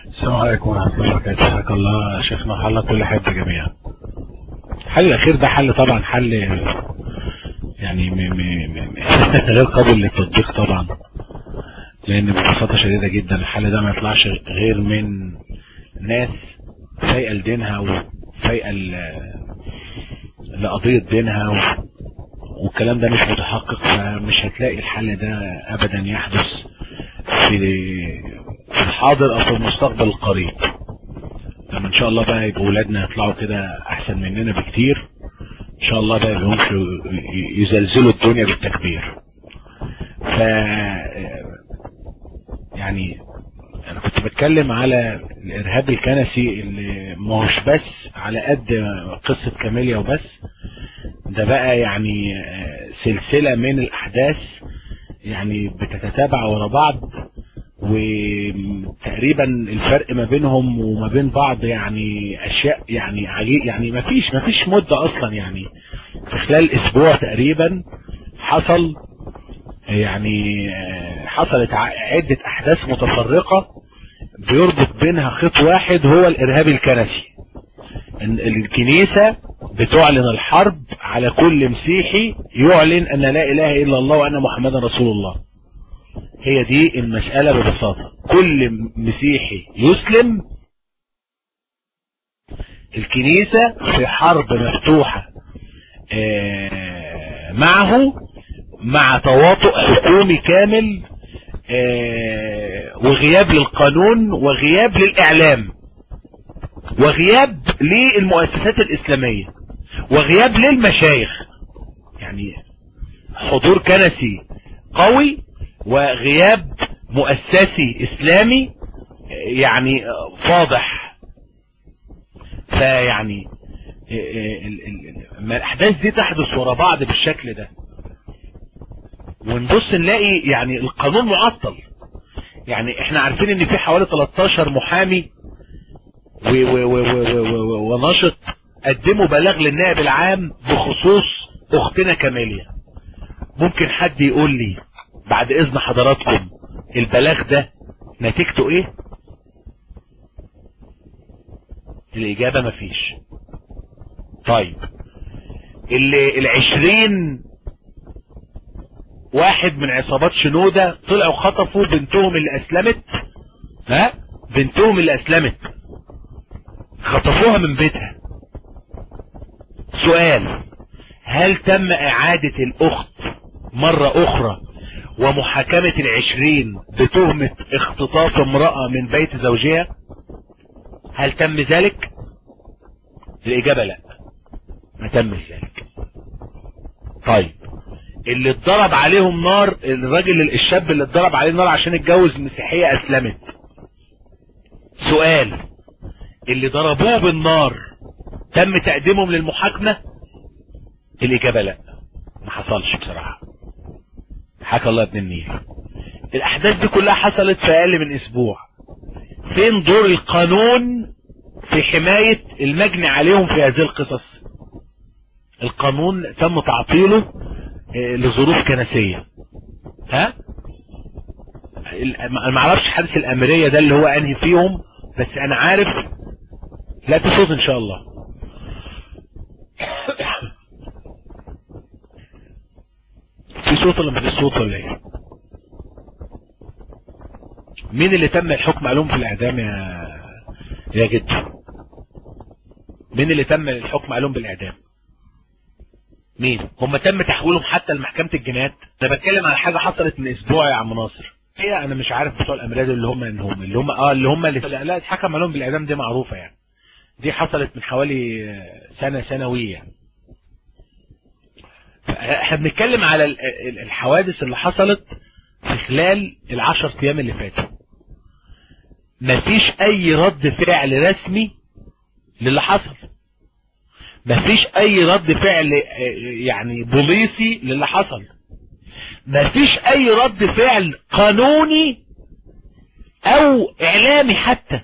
السلام عليكم ورحمة الله وبركاته حياك الله شيخنا حل كل حب جميعا الحل الأخير ده حل طبعا حل يعني م م م غير قابل للتطبيق طبعا لأن ببساطة شديدة جدا الحل ده ما يطلعش غير من ناس فايقة لدينها وفايقة لقضية دينها والكلام ده مش متحقق فمش هتلاقي الحل ده أبدا يحدث في في الحاضر او في المستقبل القريب لما ان شاء الله بقى يبقى ولادنا يطلعوا كده احسن مننا بكتير ان شاء الله بقى يبقوا يزلزلوا الدنيا بالتكبير ف يعني انا كنت بتكلم على الارهاب الكنسي اللي ماهوش بس على قد قصة كاميليا وبس ده بقى يعني سلسلة من الاحداث يعني بتتتابع ورا بعض وتقريبا الفرق ما بينهم وما بين بعض يعني اشياء يعني عجيب يعني ما فيش ما فيش مدة اصلا يعني في خلال اسبوع تقريبا حصل يعني حصلت عدة احداث متفرقة بيربط بينها خط واحد هو الارهاب الكنسي الكنيسة بتعلن الحرب على كل مسيحي يعلن ان لا اله الا الله وان محمدا رسول الله هي دي المسألة ببساطة كل مسيحي يسلم الكنيسة في حرب مفتوحة معه مع تواطؤ حكومي كامل وغياب للقانون وغياب للإعلام وغياب للمؤسسات الإسلامية وغياب للمشايخ يعني حضور كنسي قوي وغياب مؤسسي اسلامي يعني فاضح فيعني ما الاحداث دي تحدث ورا بعض بالشكل ده ونبص نلاقي يعني القانون معطل يعني احنا عارفين ان في حوالي 13 محامي ونشط قدموا بلاغ للنائب العام بخصوص اختنا كاميليا ممكن حد يقول لي بعد اذن حضراتكم البلاغ ده نتيجته ايه الاجابة مفيش طيب اللي العشرين واحد من عصابات شنودة طلعوا خطفوا بنتهم اللي اسلمت ها بنتهم اللي اسلمت خطفوها من بيتها سؤال هل تم اعادة الاخت مرة اخرى ومحاكمة العشرين بتهمة اختطاف امرأة من بيت زوجها هل تم ذلك الاجابة لا ما تم ذلك طيب اللي اتضرب عليهم نار الراجل الشاب اللي اتضرب عليه نار عشان اتجوز مسيحية اسلمت سؤال اللي ضربوه بالنار تم تقديمهم للمحاكمة الاجابة لا ما حصلش بصراحة حكى الله ابن النيل الاحداث دي كلها حصلت في اقل من اسبوع فين دور القانون في حماية المجني عليهم في هذه القصص القانون تم تعطيله لظروف كنسية ها ما اعرفش حدث الامرية ده اللي هو انهي فيهم بس انا عارف لا في صوت ان شاء الله في صوت ولا مفيش صوت ولا ايه مين اللي تم الحكم عليهم في الاعدام يا يا جد مين اللي تم الحكم عليهم بالاعدام مين هم تم تحويلهم حتى لمحكمة الجنايات انا بتكلم على حاجة حصلت من اسبوع يا عم ناصر هي انا مش عارف بتوع الامراض اللي هم ان هم اللي هم اه اللي هم اللي لا اتحكم عليهم بالاعدام دي معروفة يعني دي حصلت من حوالي سنة سنوية يعني احنا بنتكلم على الحوادث اللي حصلت في خلال العشر ايام اللي فاتوا مفيش اي رد فعل رسمي للي حصل مفيش اي رد فعل يعني بوليسي للي حصل مفيش اي رد فعل قانوني او اعلامي حتى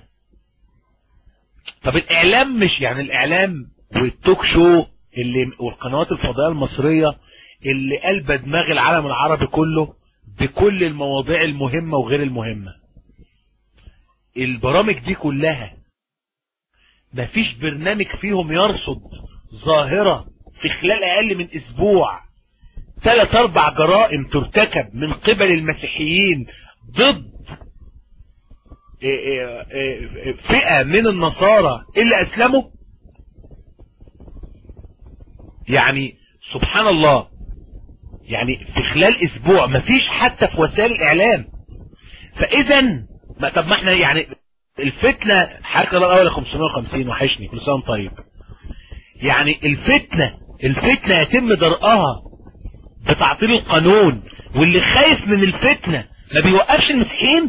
طب الاعلام مش يعني الاعلام والتوك شو اللي والقنوات الفضائية المصرية اللي قلب دماغ العالم العربي كله بكل المواضيع المهمة وغير المهمة البرامج دي كلها مفيش برنامج فيهم يرصد ظاهرة في خلال اقل من اسبوع ثلاث اربع جرائم ترتكب من قبل المسيحيين ضد فئة من النصارى اللي اسلموا يعني سبحان الله يعني في خلال اسبوع مفيش حتى في وسائل الاعلام فاذا ما طب ما احنا يعني الفتنة حركة الله الاول 550 وحشني كل سنة طيب يعني الفتنة الفتنة يتم درءها بتعطيل القانون واللي خايف من الفتنة ما بيوقفش المسيحيين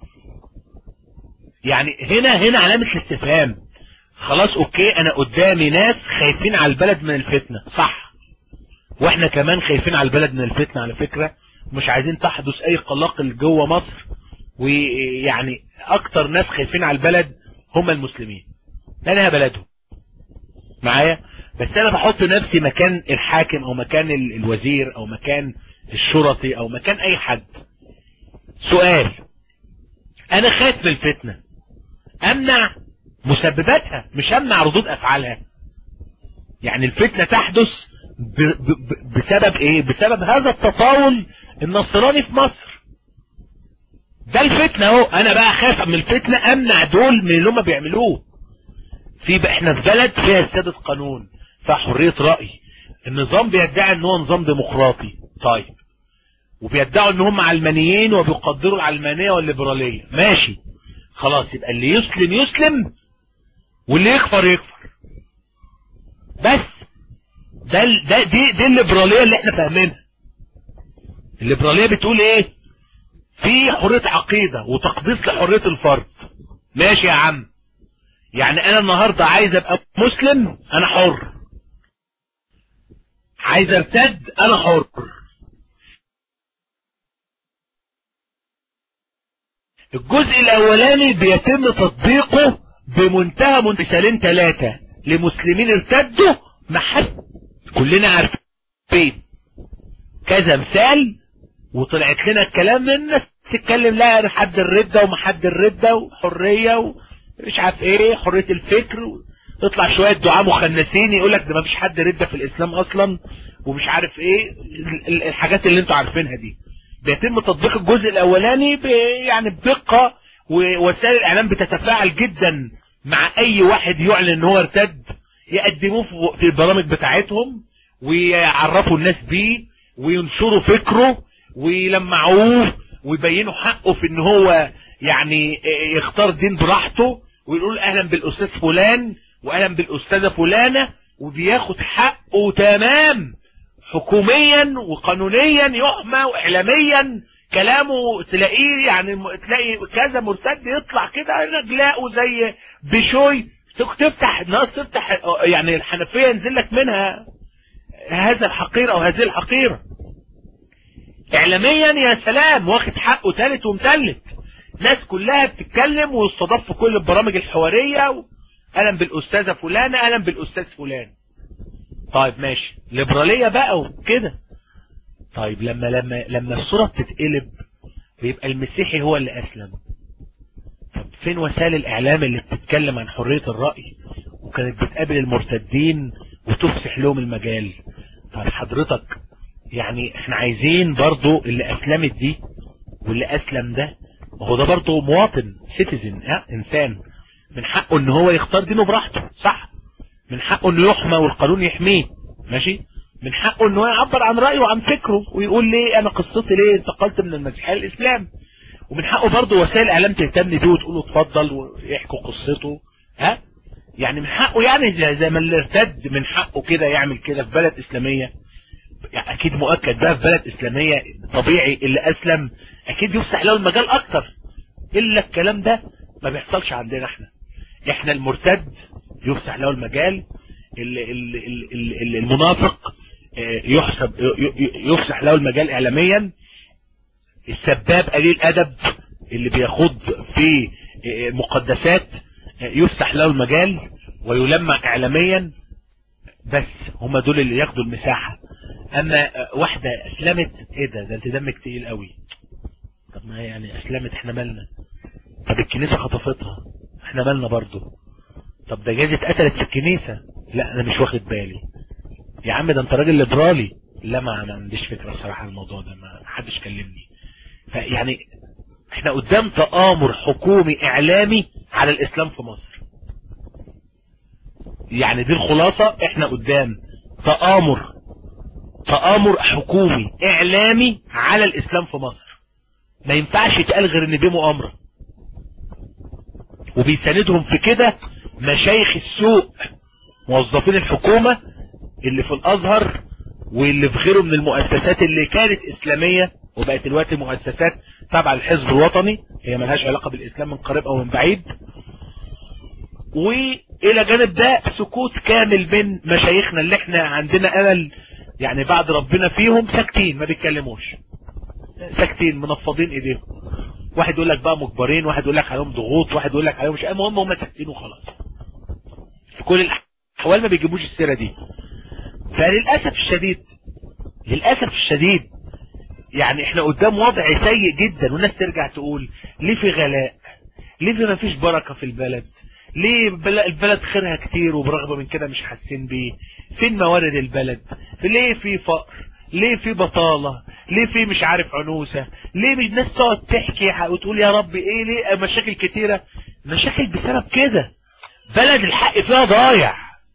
يعني هنا هنا علامة الاستفهام خلاص اوكي انا قدامي ناس خايفين على البلد من الفتنة صح واحنا كمان خايفين على البلد من الفتنة على فكرة مش عايزين تحدث اي قلاقل جوه مصر ويعني اكتر ناس خايفين على البلد هم المسلمين لانها بلدهم معايا بس انا بحط نفسي مكان الحاكم او مكان الوزير او مكان الشرطي او مكان اي حد سؤال انا خايف من الفتنة امنع مسبباتها مش امنع ردود افعالها يعني الفتنة تحدث ب ب بسبب ايه بسبب هذا التطاول النصراني في مصر ده الفتنة اهو انا بقى خايف من الفتنة امنع دول من اللي هم بيعملوه في بقى احنا في بلد فيها سيادة قانون فيها حرية رأي النظام بيدعي ان هو نظام ديمقراطي طيب وبيدعوا ان هم علمانيين وبيقدروا العلمانية والليبرالية ماشي خلاص يبقى اللي يسلم يسلم واللي يكفر يكفر بس ده ده دي دي الليبراليه اللي احنا فاهمينها الليبراليه بتقول ايه في حريه عقيده وتقديس لحريه الفرد ماشي يا عم يعني انا النهارده عايز ابقى مسلم انا حر عايز ارتد انا حر الجزء الاولاني بيتم تطبيقه بمنتهى مثالين ثلاثة لمسلمين ارتدوا ما حد كلنا عارفين كذا مثال وطلعت لنا الكلام من الناس تتكلم لا حد الردة وما حد الردة وحرية ومش عارف ايه حرية الفكر تطلع شوية دعاء مخنسين يقول لك ده ما فيش حد ردة في الاسلام اصلا ومش عارف ايه الحاجات اللي انتوا عارفينها دي بيتم تطبيق الجزء الاولاني يعني بدقة ووسائل الاعلام بتتفاعل جدا مع اي واحد يعلن ان هو ارتد يقدموه في البرامج بتاعتهم ويعرفوا الناس بيه وينشروا فكره ويلمعوه ويبينوا حقه في ان هو يعني يختار دين براحته ويقول اهلا بالاستاذ فلان واهلا بالاستاذة فلانة وبياخد حقه تمام حكوميا وقانونيا يحمى واعلاميا كلامه تلاقيه يعني تلاقي كذا مرتد يطلع كده رجلاءه زي بشوي تفتح الناس تفتح يعني الحنفية ينزل لك منها هذا الحقير او هذه الحقيرة اعلاميا يا سلام واخد حقه تالت ومتلت ناس كلها بتتكلم ويستضاف في كل البرامج الحوارية اهلا بالاستاذة فلانة اهلا بالاستاذ فلان طيب ماشي ليبرالية بقى وكده طيب لما لما لما الصورة بتتقلب بيبقى المسيحي هو اللي اسلم طب فين وسائل الاعلام اللي بتتكلم عن حرية الرأي وكانت بتقابل المرتدين وتفسح لهم المجال طب حضرتك يعني احنا عايزين برضو اللي اسلمت دي واللي اسلم ده هو ده برضو مواطن سيتيزن اه انسان من حقه ان هو يختار دينه براحته صح من حقه انه يحمى والقانون يحميه ماشي من حقه انه يعبر عن رأيه وعن فكره ويقول ليه انا قصتي ليه انتقلت من المسيحية للاسلام ومن حقه برضه وسائل الاعلام تهتم بيه وتقول له اتفضل ويحكوا قصته ها يعني من حقه يعني زي ما اللي ارتد من حقه كده يعمل كده في بلد اسلامية يعني اكيد مؤكد بقى في بلد اسلامية طبيعي اللي اسلم اكيد يفتح له المجال اكتر الا الكلام ده ما بيحصلش عندنا احنا احنا المرتد يفتح له المجال المنافق يحسب يفسح له المجال اعلاميا السباب قليل ادب اللي بيخوض في مقدسات يفتح له المجال ويلمع اعلاميا بس هما دول اللي ياخدوا المساحة اما واحدة اسلمت ايه ده ده انت دمك تقيل قوي طب ما يعني اسلمت احنا مالنا طب الكنيسة خطفتها احنا مالنا برضو طب ده جايز اتقتلت في الكنيسة لا انا مش واخد بالي يا عم ده انت راجل ليبرالي لا ما ما عنديش فكرة الصراحة عن الموضوع ده ما حدش كلمني فيعني احنا قدام تآمر حكومي اعلامي على الاسلام في مصر يعني دي الخلاصة احنا قدام تآمر تآمر حكومي اعلامي على الاسلام في مصر ما ينفعش يتقال غير ان دي مؤامرة وبيساندهم في كده مشايخ السوق موظفين الحكومة اللي في الازهر واللي في غيره من المؤسسات اللي كانت اسلامية وبقت دلوقتي مؤسسات تابعة للحزب الوطني هي ملهاش علاقة بالاسلام من قريب او من بعيد والى جانب ده سكوت كامل من مشايخنا اللي احنا عندنا امل يعني بعد ربنا فيهم ساكتين ما بيتكلموش ساكتين منفضين ايديهم واحد يقول لك بقى مجبرين واحد يقول لك عليهم ضغوط واحد يقول لك عليهم مش المهم هم ساكتين وخلاص في كل الاحوال ما بيجيبوش السيره دي فللاسف الشديد للاسف الشديد يعني احنا قدام وضع سيء جدا والناس ترجع تقول ليه في غلاء ليه في ما فيش بركه في البلد ليه البلد خيرها كتير وبرغم من كده مش حاسين بيه فين موارد البلد ليه في فقر ليه في بطالة ليه في مش عارف عنوسة ليه مش ناس تقعد تحكي وتقول يا رب ايه ليه مشاكل كتيرة مشاكل بسبب كده بلد الحق فيها ضايع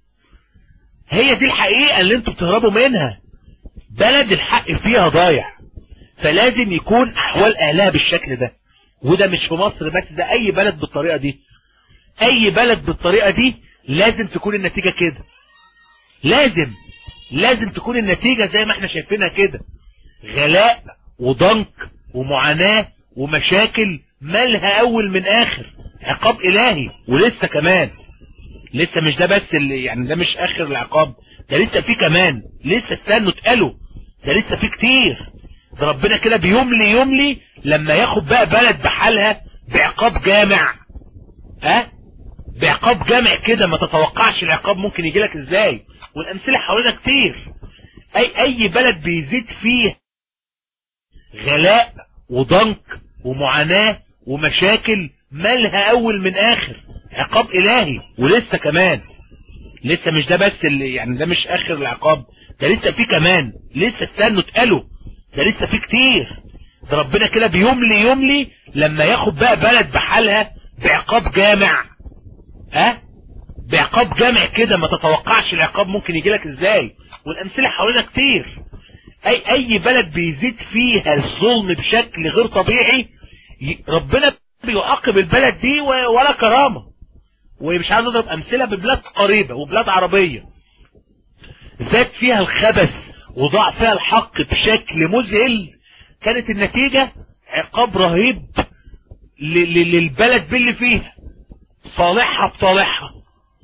هي دي الحقيقة اللي انتوا بتهربوا منها بلد الحق فيها ضايع فلازم يكون احوال اهلها بالشكل ده وده مش في مصر بس ده اي بلد بالطريقة دي اي بلد بالطريقة دي لازم تكون النتيجة كده لازم لازم تكون النتيجة زي ما احنا شايفينها كده غلاء وضنك ومعاناة ومشاكل مالها اول من اخر عقاب الهي ولسه كمان لسه مش ده بس اللي يعني ده مش اخر العقاب ده لسه في كمان لسه استنوا اتقالوا ده لسه في كتير ده ربنا كده بيملي يملي لما ياخد بقى بلد بحالها بعقاب جامع ها بعقاب جامع كده ما تتوقعش العقاب ممكن يجي لك ازاي والامثله حوالينا كتير اي اي بلد بيزيد فيه غلاء وضنك ومعاناة ومشاكل مالها اول من اخر عقاب الهي ولسه كمان لسه مش ده بس اللي يعني ده مش اخر العقاب ده لسه في كمان لسه استنوا اتقالوا ده لسه في كتير ده ربنا كده بيملي يملي لما ياخد بقى بلد بحالها بعقاب جامع ها بعقاب جامع كده ما تتوقعش العقاب ممكن يجي لك ازاي والامثله حوالينا كتير اي اي بلد بيزيد فيها الظلم بشكل غير طبيعي ربنا بيعاقب البلد دي ولا كرامه ومش عايز اضرب امثله ببلاد قريبه وبلاد عربيه زاد فيها الخبث وضاع فيها الحق بشكل مذهل كانت النتيجه عقاب رهيب للبلد باللي فيها صالحها بصالحها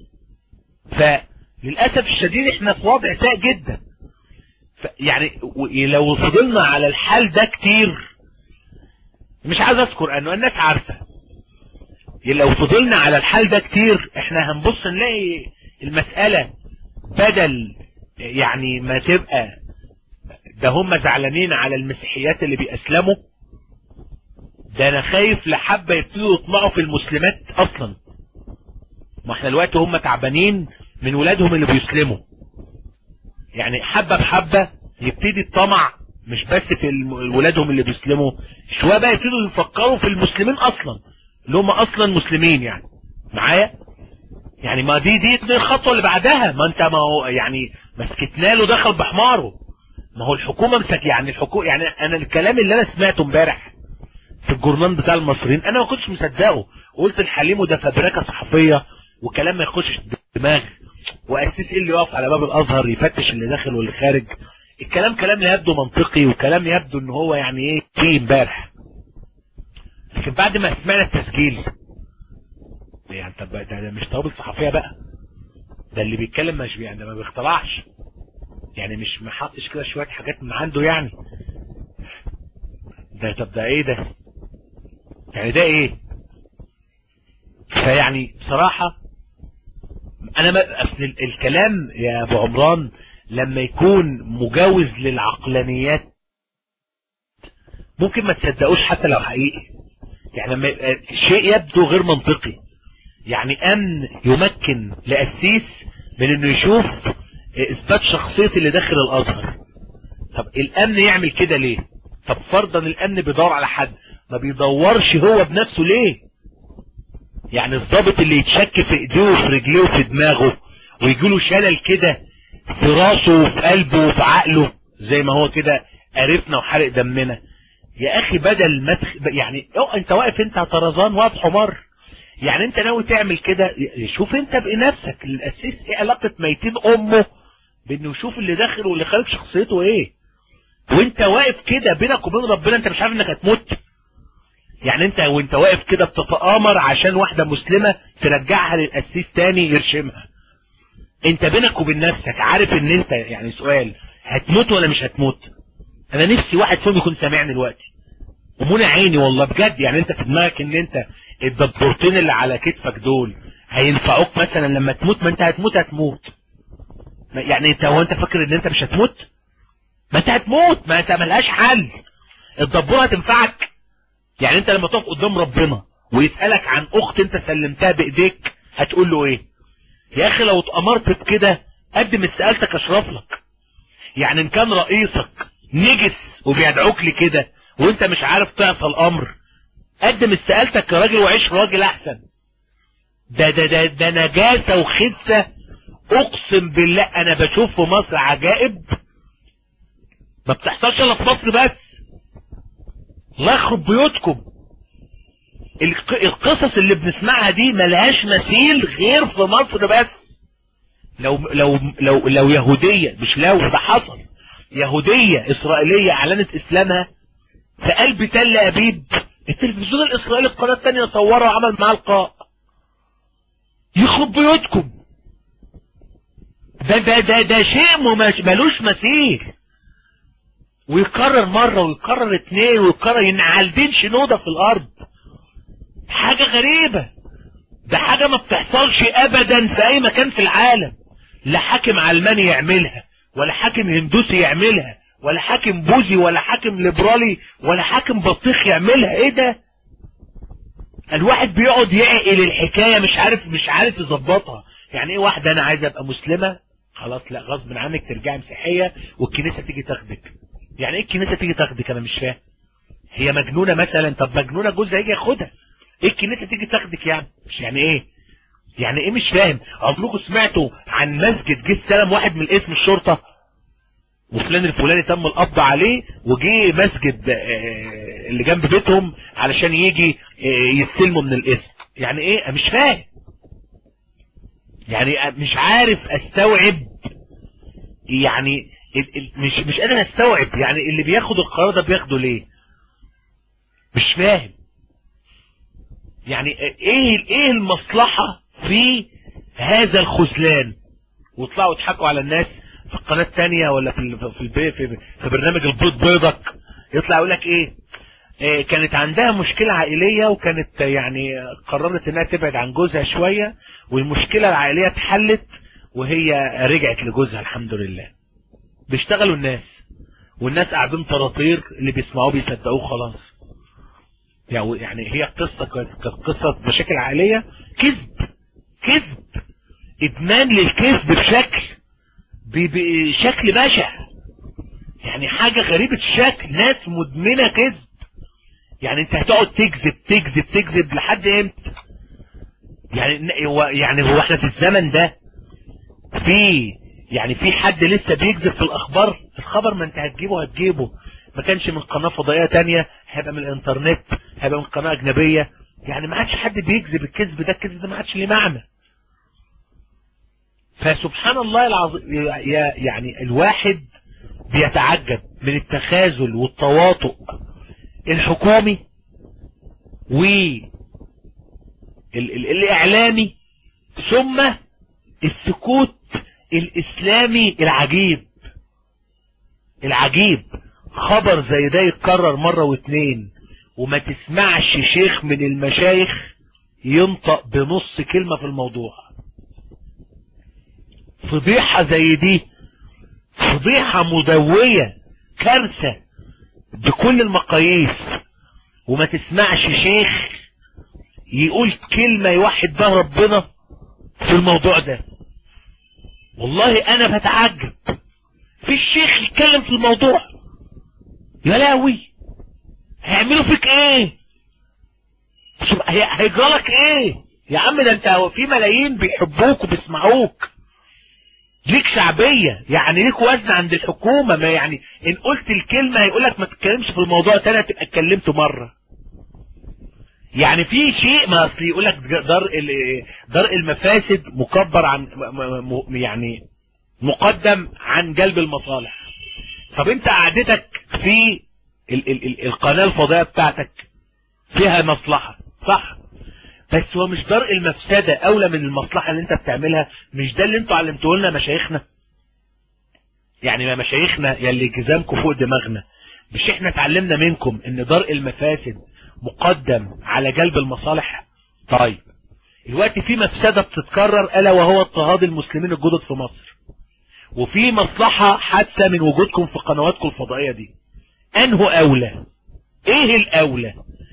فللأسف الشديد احنا في وضع سيء جدا يعني لو فضلنا على الحال ده كتير مش عايز اذكر انه الناس عارفة لو فضلنا على الحال ده كتير احنا هنبص نلاقي المسألة بدل يعني ما تبقى ده هم زعلانين على المسيحيات اللي بيأسلموا ده انا خايف لحبة يبتدوا يطمعوا في المسلمات اصلا ما احنا دلوقتي هم تعبانين من ولادهم اللي بيسلموا يعني حبة بحبة يبتدي الطمع مش بس في ولادهم اللي بيسلموا شوية بقى يبتدوا يفكروا في المسلمين اصلا اللي هم اصلا مسلمين يعني معايا يعني ما دي دي الخطوة اللي بعدها ما انت ما هو يعني مسكتنا له دخل بحماره ما هو الحكومة مسك يعني الحكومة يعني انا الكلام اللي انا سمعته امبارح في الجورنال بتاع المصريين انا ما كنتش مصدقه قلت الحليم ده فبركة صحفية وكلام ما يخشش الدماغ واسيس اللي يقف على باب الازهر يفتش اللي داخل واللي خارج الكلام كلام يبدو منطقي وكلام يبدو ان هو يعني ايه فيه امبارح لكن بعد ما سمعنا التسجيل يعني طب ده, ده مش طوابل صحفيه بقى ده اللي بيتكلم مش يعني ما بيخترعش يعني مش ما حطش كده شويه حاجات من عنده يعني ده طب ده ايه ده يعني ده ايه فيعني بصراحة انا ما اصل الكلام يا ابو عمران لما يكون مجاوز للعقلانيات ممكن ما تصدقوش حتى لو حقيقي يعني لما يبقى شيء يبدو غير منطقي يعني امن يمكن لأسيس من انه يشوف اثبات شخصية اللي داخل الازهر طب الامن يعمل كده ليه طب فرضا الامن بيدور على حد ما بيدورش هو بنفسه ليه يعني الضابط اللي يتشك في ايديه وفي رجليه وفي دماغه ويجيله شلل كده في راسه وفي قلبه وفي عقله زي ما هو كده قرفنا وحرق دمنا يا اخي بدل ما تخ... يعني أو انت واقف انت طرزان واقف حمار يعني انت ناوي تعمل كده شوف انت بنفسك الاسيس ايه علاقة ميتين امه بانه يشوف اللي داخل واللي خارج شخصيته ايه وانت واقف كده بينك وبين ربنا انت مش عارف انك هتموت يعني انت وانت واقف كده بتتآمر عشان واحدة مسلمة ترجعها للقسيس تاني يرشمها انت بينك وبين نفسك عارف ان انت يعني سؤال هتموت ولا مش هتموت انا نفسي واحد فيهم يكون سامعني دلوقتي ومنى عيني والله بجد يعني انت في دماغك ان انت الدبورتين اللي على كتفك دول هينفعوك مثلا لما تموت ما انت هتموت هتموت يعني انت هو انت فاكر ان انت مش هتموت ما انت هتموت ما انت ملهاش حل الدبوره هتنفعك يعني انت لما تقف قدام ربنا ويسألك عن اخت انت سلمتها بايديك هتقول له ايه يا اخي لو اتأمرت بكده قدم استقالتك اشرف لك يعني ان كان رئيسك نجس وبيدعوك لكده وانت مش عارف تعصى الامر قدم استقالتك كراجل وعيش راجل احسن ده ده ده, ده نجاسة وخسة اقسم بالله انا بشوف في مصر عجائب ما بتحصلش الا في مصر بس الله يخرب بيوتكم القصص اللي بنسمعها دي ملهاش مثيل غير في مصر بس لو لو لو لو يهودية مش لو ده حصل يهودية اسرائيلية اعلنت اسلامها في قلب تل ابيب التلفزيون الاسرائيلي القناة الثانية صوره وعمل معاه لقاء يخرب بيوتكم ده ده ده ده شيء ملوش مثيل ويكرر مرة ويكرر اتنين ويكرر ينعلدين شنودة في الارض حاجة غريبة ده حاجة ما بتحصلش ابدا في اي مكان في العالم لا حاكم علماني يعملها ولا حاكم هندوسي يعملها ولا حاكم بوذي ولا حاكم ليبرالي ولا حاكم بطيخ يعملها ايه ده الواحد بيقعد يعقل الحكاية مش عارف مش عارف يظبطها يعني ايه واحدة انا عايز ابقى مسلمة خلاص لا غصب عنك ترجعي مسيحية والكنيسة تيجي تاخدك يعني ايه الكنيسة تيجي تاخدك انا مش فاهم هي مجنونة مثلا طب مجنونة جوزها يجي ياخدها ايه الكنيسة تيجي تاخدك يعني مش يعني ايه يعني ايه مش فاهم اظنكم سمعتوا عن مسجد جه استلم واحد من اسم الشرطة وفلان الفلاني تم القبض عليه وجي مسجد اللي جنب بيتهم علشان يجي يستلموا من الاسم يعني ايه مش فاهم يعني مش عارف استوعب يعني مش مش قادر استوعب يعني اللي بياخد القرار ده بياخده ليه مش فاهم يعني ايه ايه المصلحة في هذا الخذلان وطلعوا يضحكوا على الناس في القناة التانية ولا في في البي في, في برنامج البيض بيضك يطلع يقول لك ايه, إيه كانت عندها مشكلة عائلية وكانت يعني قررت انها تبعد عن جوزها شوية والمشكلة العائلية اتحلت وهي رجعت لجوزها الحمد لله بيشتغلوا الناس والناس قاعدين طراطير اللي بيسمعوه بيصدقوه خلاص يعني هي قصة كانت قصة مشاكل عائلية كذب كذب ادمان للكذب بشكل بشكل بشع يعني حاجة غريبة الشكل ناس مدمنة كذب يعني انت هتقعد تكذب تكذب تكذب لحد امتى يعني هو يعني هو احنا في الزمن ده في يعني في حد لسه بيكذب في الاخبار الخبر ما انت هتجيبه هتجيبه ما كانش من قناة فضائية تانية هيبقى من الانترنت هيبقى من قناة اجنبية يعني ما عادش حد بيكذب الكذب ده الكذب ده ما عادش ليه معنى فسبحان الله العظيم يعني الواحد بيتعجب من التخاذل والتواطؤ الحكومي و الاعلامي ثم السكوت الاسلامي العجيب العجيب خبر زي ده يتكرر مرة واتنين وما تسمعش شيخ من المشايخ ينطق بنص كلمة في الموضوع فضيحة زي دي فضيحة مدوية كارثة بكل المقاييس وما تسمعش شيخ يقول كلمة يوحد بها ربنا في الموضوع ده والله انا بتعجب في الشيخ يتكلم في الموضوع يا لاوي هيعملوا فيك ايه هيجرالك ايه يا عم ده انت في ملايين بيحبوك وبيسمعوك ليك شعبية يعني ليك وزن عند الحكومة ما يعني ان قلت الكلمة هيقولك ما تتكلمش في الموضوع تاني تبقى اتكلمت مرة يعني في شيء ما اصل يقولك دار دار المفاسد مكبر عن يعني مقدم عن جلب المصالح طب انت قعدتك في ال ال ال القناة الفضائية بتاعتك فيها مصلحة صح بس هو مش درء المفسدة اولى من المصلحة اللي انت بتعملها مش ده اللي انتوا علمتوه لنا مشايخنا يعني ما مشايخنا يلي جزامكم فوق دماغنا مش احنا اتعلمنا منكم ان درء المفاسد مقدم على جلب المصالح طيب الوقت في مفسدة بتتكرر الا وهو اضطهاد المسلمين الجدد في مصر وفي مصلحة حادثة من وجودكم في قنواتكم الفضائية دي انه اولى ايه الاولى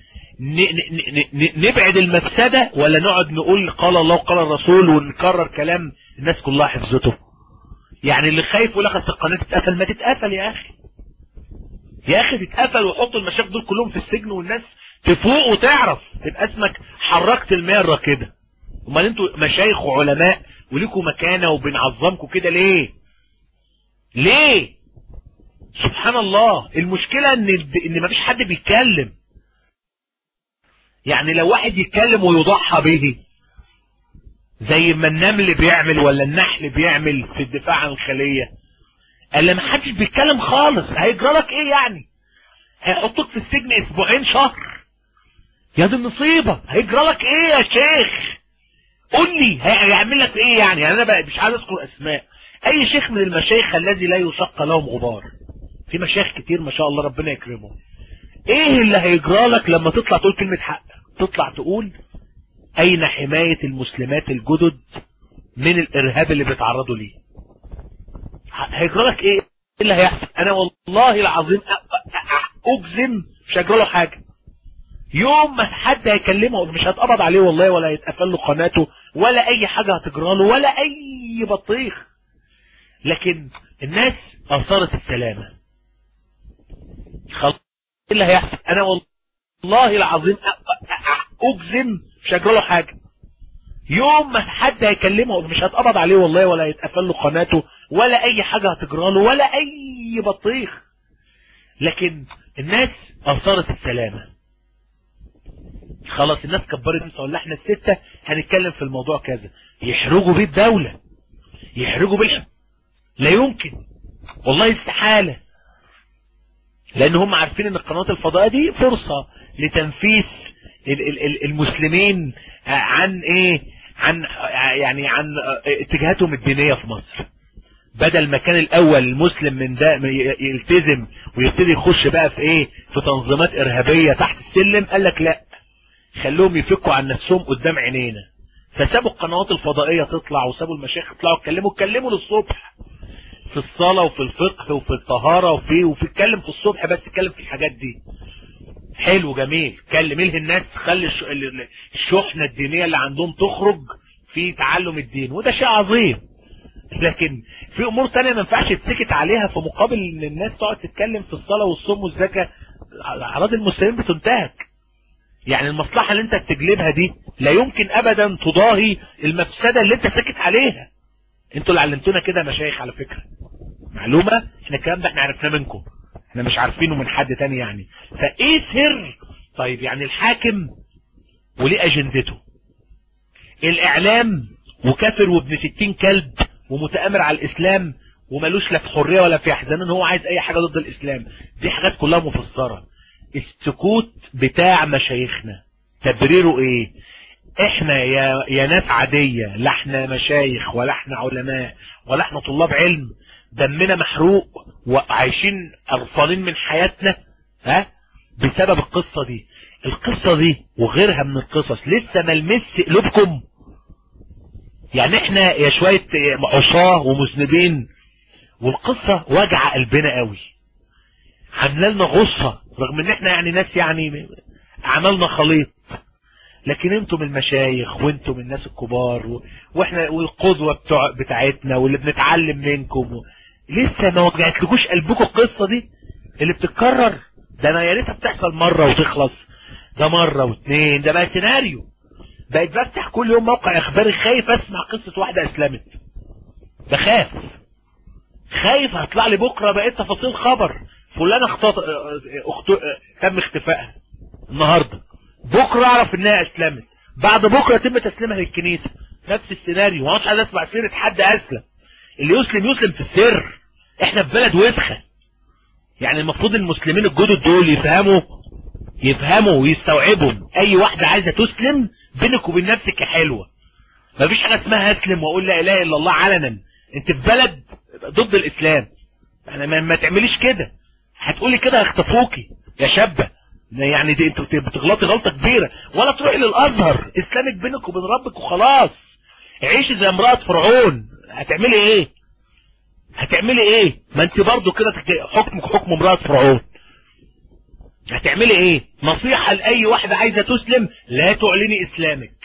نبعد المفسدة ولا نقعد نقول قال الله وقال الرسول ونكرر كلام الناس كلها حفظته يعني اللي خايف يقول لك القناة تتقفل ما تتقفل يا اخي يا اخي تتقفل وحطوا المشايخ دول كلهم في السجن والناس تفوق وتعرف تبقى اسمك حركت المياه الراكده امال انتوا مشايخ وعلماء وليكوا مكانه وبنعظمكم كده ليه ليه سبحان الله المشكله ان ان مفيش حد بيتكلم يعني لو واحد يتكلم ويضحى به زي ما النمل بيعمل ولا النحل بيعمل في الدفاع عن الخلية قال ما حدش بيتكلم خالص هيجرى لك ايه يعني هيحطوك في السجن اسبوعين شهر يا دي النصيبة هيجرى لك ايه يا شيخ قول لي هيعمل لك ايه يعني, يعني انا بقى مش عايز اذكر اسماء اي شيخ من المشايخ الذي لا يشق لهم غبار في مشايخ كتير ما شاء الله ربنا يكرمهم ايه اللي هيجرى لك لما تطلع تقول كلمة حق تطلع تقول اين حماية المسلمات الجدد من الارهاب اللي بيتعرضوا ليه هيجرى لك ايه اللي هيحصل انا والله العظيم اجزم مش هيجرى له حاجة يوم ما حد هيكلمه مش هتقبض عليه والله ولا هيتقفل له قناته ولا اي حاجة هتجرى له ولا اي بطيخ لكن الناس اثارت السلامة خلاص ايه اللي هيحصل انا والله العظيم اجزم مش هيجرى له حاجة يوم ما حد هيكلمه مش هتقبض عليه والله ولا هيتقفل له قناته ولا اي حاجة هتجرى له ولا اي بطيخ لكن الناس اثارت السلامة خلاص الناس كبرت انت ولا احنا الستة هنتكلم في الموضوع كذا يحرجوا بيه الدولة يحرجوا بيه لا يمكن والله استحالة لان هم عارفين ان القنوات الفضائية دي فرصة لتنفيس المسلمين عن ايه عن يعني عن اتجاهاتهم الدينية في مصر بدل ما كان الاول المسلم من ده يلتزم ويبتدي يخش بقى في ايه في تنظيمات ارهابية تحت السلم قال لك لا خلوهم يفكوا عن نفسهم قدام عينينا فسابوا القنوات الفضائية تطلع وسابوا المشايخ يطلعوا يتكلموا اتكلموا للصبح في الصلاة وفي الفقه وفي الطهارة وفي وفي اتكلم في الصبح بس اتكلم في الحاجات دي حلو جميل كلم اله الناس خلي الشحنة الدينية اللي عندهم تخرج في تعلم الدين وده شيء عظيم لكن في امور تانية ما ينفعش تسكت عليها في مقابل ان الناس تقعد تتكلم في الصلاة والصوم والزكاة اعراض المسلمين بتنتهك يعني المصلحة اللي انت بتجلبها دي لا يمكن ابدا تضاهي المفسدة اللي انت ساكت عليها انتوا اللي علمتونا كده مشايخ على فكرة معلومة احنا الكلام ده احنا عرفناه منكم احنا مش عارفينه من حد تاني يعني فايه سر طيب يعني الحاكم وليه اجندته الاعلام وكافر وابن ستين كلب ومتآمر على الاسلام وملوش لا في حرية ولا في احزان ان هو عايز اي حاجة ضد الاسلام دي حاجات كلها مفسرة السكوت بتاع مشايخنا تبريره ايه احنا يا, يا ناس عادية لا احنا مشايخ ولا احنا علماء ولا احنا طلاب علم دمنا محروق وعايشين قرفانين من حياتنا ها بسبب القصة دي القصة دي وغيرها من القصص لسه ملمس قلوبكم يعني احنا يا شوية عصاه ومذنبين والقصة وجع قلبنا قوي عامله لنا غصة رغم ان احنا يعني ناس يعني عملنا خليط لكن انتم المشايخ وانتم الناس الكبار و... واحنا والقدوة بتوع... بتاعتنا واللي بنتعلم منكم و... لسه ما وجعتلكوش قلبكم القصة دي اللي بتتكرر ده انا يا ريتها بتحصل مرة وتخلص ده مرة واثنين ده بقى سيناريو بقيت بفتح كل يوم موقع اخباري خايف اسمع قصة واحدة اسلمت بخاف خايف هطلع لي بكرة بقيت تفاصيل خبر فلانة اخت... اخت... تم اختفائها النهاردة بكرة اعرف انها اسلمت بعد بكرة يتم تسليمها للكنيسة نفس السيناريو ما عايز اسمع سيرة حد اسلم اللي يسلم يسلم في السر احنا في بلد وسخة يعني المفروض المسلمين الجدد دول يفهموا يفهموا ويستوعبوا اي واحدة عايزة تسلم بينك وبين نفسك يا حلوة مفيش حاجة اسمها اسلم واقول لا اله الا الله علنا انت في بلد ضد الاسلام يعني ما, ما تعمليش كده هتقولي كده هيخطفوكي يا شابة يعني دي انت بتغلطي غلطة كبيرة ولا تروحي للازهر اسلامك بينك وبين ربك وخلاص عيشي زي امرأة فرعون هتعملي ايه هتعملي ايه ما انت برضو كده حكمك حكم امرأة فرعون هتعملي ايه نصيحة لأي واحدة عايزة تسلم لا تعلني اسلامك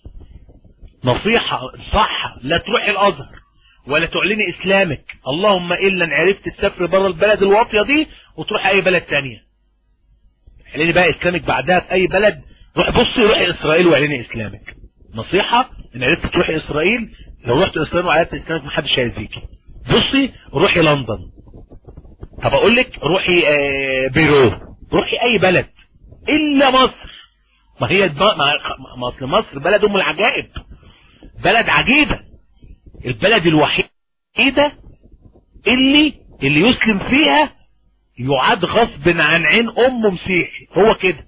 نصيحة صح لا تروحي الازهر ولا تعلني اسلامك اللهم الا ان عرفت تسافر بره البلد الواطية دي وتروحي اي بلد تانية اعلني بقى اسلامك بعدها في اي بلد روح بصي روحي اسرائيل واعلني اسلامك نصيحة ان عرفت تروحي اسرائيل لو رحت اسرائيل وعرفت اسلامك محدش هيأذيكي بصي روحي لندن طب اقول لك روحي آه بيرو روحي اي بلد الا مصر ما هي ما اصل مصر بلد ام العجائب بلد عجيبة البلد الوحيدة اللي اللي يسلم فيها يعاد غصب عن عين امه مسيحي هو كده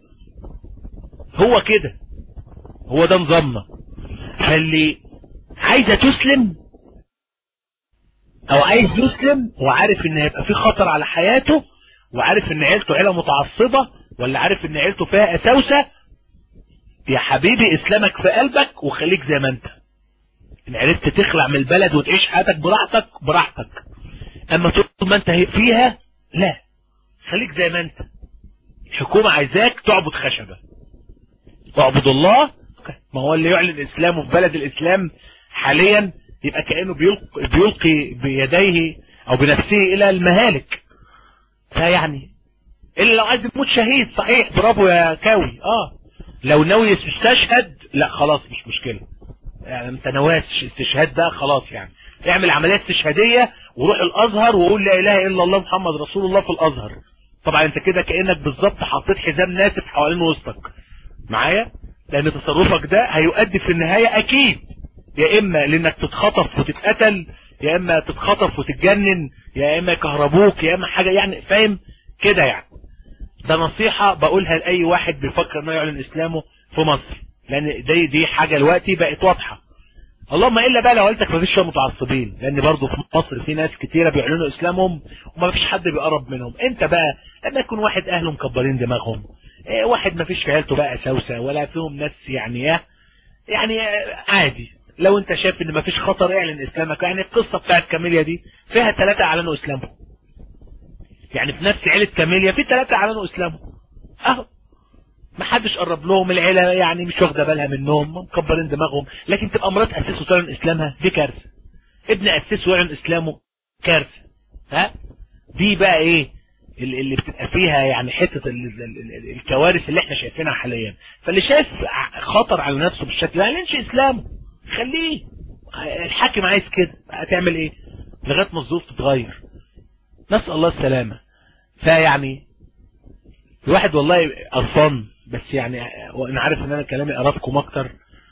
هو كده هو ده نظامنا فاللي عايزة تسلم او عايز يسلم وعارف ان هيبقى في خطر على حياته وعارف ان عيلته عيلة متعصبة ولا عارف ان عيلته فيها اساوسة يا حبيبي اسلامك في قلبك وخليك زي ما انت ان عرفت تخلع من البلد وتعيش حياتك براحتك براحتك اما طول ما انت فيها لا خليك زي ما انت الحكومة عايزاك تعبد خشبة تعبد الله ما هو اللي يعلن اسلامه في بلد الاسلام حاليا يبقى كأنه بيلقي, بيلقي بيديه او بنفسه الى المهالك فيعني الا لو عايز يموت شهيد صحيح برافو يا كاوي اه لو ناوي يستشهد لا خلاص مش مشكلة يعني انت نواة استشهاد ده خلاص يعني اعمل عملية استشهادية وروح الازهر وقول لا اله الا الله محمد رسول الله في الازهر طبعا انت كده كأنك بالظبط حطيت حزام ناسف حوالين وسطك معايا لان تصرفك ده هيؤدي في النهاية اكيد يا اما لانك تتخطف وتتقتل يا اما تتخطف وتتجنن يا اما يكهربوك يا اما حاجة يعني فاهم كده يعني ده نصيحة بقولها لأي واحد بيفكر انه يعلن اسلامه في مصر لان دي دي حاجة دلوقتي بقت واضحة اللهم الا بقى لو قلتك مفيش شويه متعصبين لان برضه في مصر في ناس كتيره بيعلنوا اسلامهم وما فيش حد بيقرب منهم انت بقى لما يكون واحد اهله مكبرين دماغهم اه واحد ما فيش في عيلته بقى سوسه ولا فيهم ناس يعني اه يعني اه عادي لو انت شايف ان ما فيش خطر اعلن اسلامك يعني القصه بتاعت كاميليا دي فيها ثلاثه اعلنوا اسلامهم يعني في نفس عيله كاميليا في ثلاثه اعلنوا اسلامهم اهو ما حدش قرب لهم العيلة يعني مش واخده بالها منهم مكبرين دماغهم لكن تبقى مرات اسسه وتعلن اسلامها دي كارثة ابن اسسه ويعلن اسلامه كارثة ها دي بقى ايه اللي بتبقى فيها يعني حتة الكوارث اللي احنا شايفينها حاليا فاللي شايف خطر على نفسه بالشكل ده يعلنش اسلامه خليه الحاكم عايز كده هتعمل ايه لغاية ما الظروف تتغير نسأل الله السلامة فيعني الواحد والله قرفان بس يعني وانا عارف ان انا كلامي قرفكم اكتر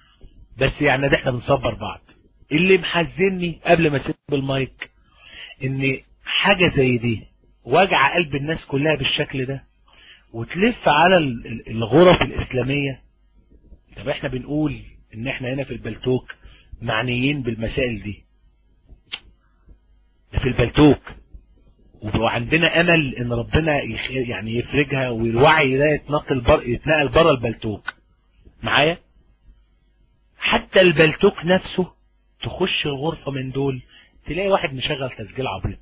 بس يعني ده احنا بنصبر بعض اللي محزني قبل ما اسيب المايك ان حاجة زي دي وجع قلب الناس كلها بالشكل ده وتلف على الغرف الاسلامية طب احنا بنقول ان احنا هنا في البلتوك معنيين بالمسائل دي ده في البلتوك وعندنا امل ان ربنا يعني يفرجها والوعي ده يتنقل بر... يتنقل بره البلتوك معايا حتى البلتوك نفسه تخش الغرفة من دول تلاقي واحد مشغل تسجيل عبيط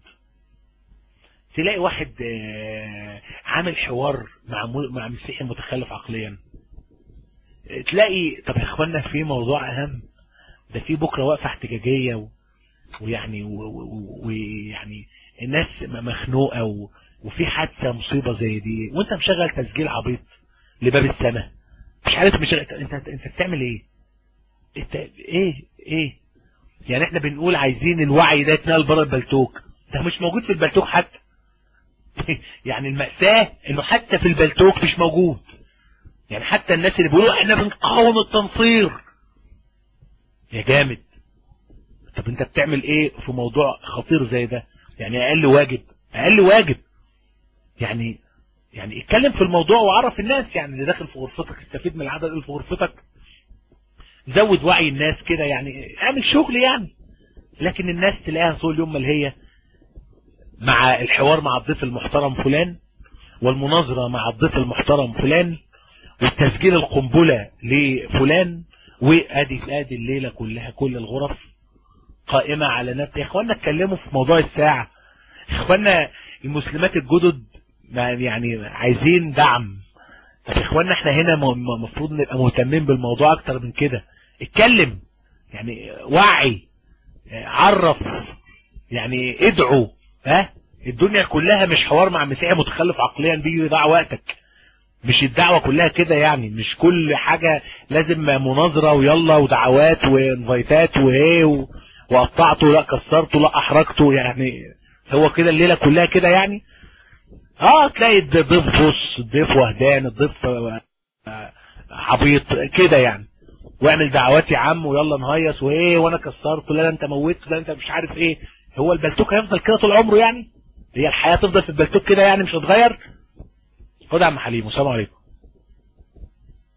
تلاقي واحد عامل حوار مع مع مسيحي متخلف عقليا تلاقي طب يا اخوانا في موضوع اهم ده في بكرة وقفة احتجاجية و... ويعني ويعني الناس مخنوقة و... وفي حادثة مصيبة زي دي وانت مشغل تسجيل عبيط لباب السماء مش عارف مش انت انت, انت بتعمل ايه انت ايه ايه يعني احنا بنقول عايزين الوعي ده يتنقل بره البلتوك ده مش موجود في البلتوك حتى يعني المأساة انه حتى في البلتوك مش موجود يعني حتى الناس اللي بيقولوا احنا بنقاوم التنصير يا جامد طب انت بتعمل ايه في موضوع خطير زي ده يعني اقل واجب اقل واجب يعني يعني اتكلم في الموضوع وعرف الناس يعني اللي داخل في غرفتك استفيد من العدد اللي في غرفتك زود وعي الناس كده يعني اعمل شغل يعني لكن الناس تلاقيها طول اليوم ملهيه مع الحوار مع الضيف المحترم فلان والمناظرة مع الضيف المحترم فلان والتسجيل القنبلة لفلان وادي ادي الليلة كلها كل الغرف قائمة على نفس يا اخوانا اتكلموا في موضوع الساعة يا اخوانا المسلمات الجدد يعني عايزين دعم طب يا اخوانا احنا هنا المفروض نبقى مهتمين بالموضوع اكتر من كده اتكلم يعني وعي عرف يعني ادعو ها الدنيا كلها مش حوار مع مسيحي متخلف عقليا بيجي يضيع وقتك مش الدعوة كلها كده يعني مش كل حاجة لازم مناظرة ويلا ودعوات وانفايتات وايه وقطعته لا كسرته لا احرجته يعني هو كده الليلة كلها كده يعني اه تلاقي الضيف بص الضيف وهدان الضيف عبيط كده يعني واعمل دعوات يا عم ويلا نهيص وايه وانا كسرته لا انت موتته لا انت مش عارف ايه هو البلتوك هيفضل كده طول عمره يعني هي الحياة تفضل في البلتوك كده يعني مش هتغير خد يا عم حليم والسلام عليكم